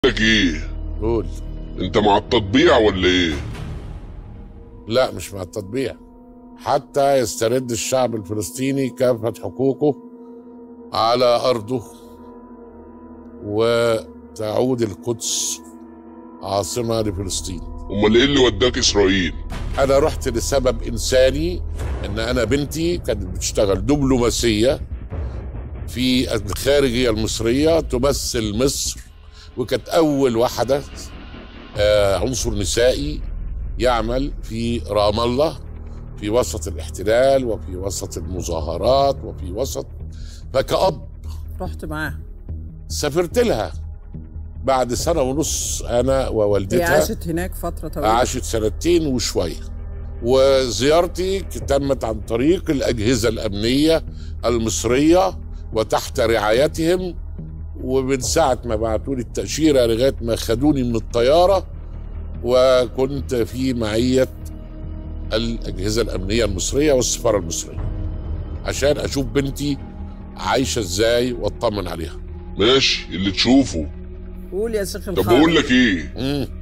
لك ايه قول انت مع التطبيع ولا ايه لا مش مع التطبيع حتى يسترد الشعب الفلسطيني كافة حقوقه على أرضه وتعود القدس عاصمة لفلسطين امال ايه اللي وداك اسرائيل أنا رحت لسبب إنساني إن أنا بنتي كانت بتشتغل دبلوماسية في الخارجية المصرية تمثل مصر وكانت أول واحدة آه، عنصر نسائي يعمل في رام الله في وسط الاحتلال وفي وسط المظاهرات وفي وسط فكأب رحت معاها سافرت لها بعد سنة ونص أنا هي ووالدتها عاشت هناك فترة طويلة عاشت سنتين وشوية وزيارتي تمت عن طريق الأجهزة الأمنية المصرية وتحت رعايتهم ومن ساعة ما بعتوا لي التأشيرة لغاية ما خدوني من الطيارة وكنت في معية الأجهزة الأمنية المصرية والسفارة المصرية عشان أشوف بنتي عايشة إزاي وأطمن عليها ماشي اللي تشوفه قول يا شيخ طب الخالق بقول لك ايه مم.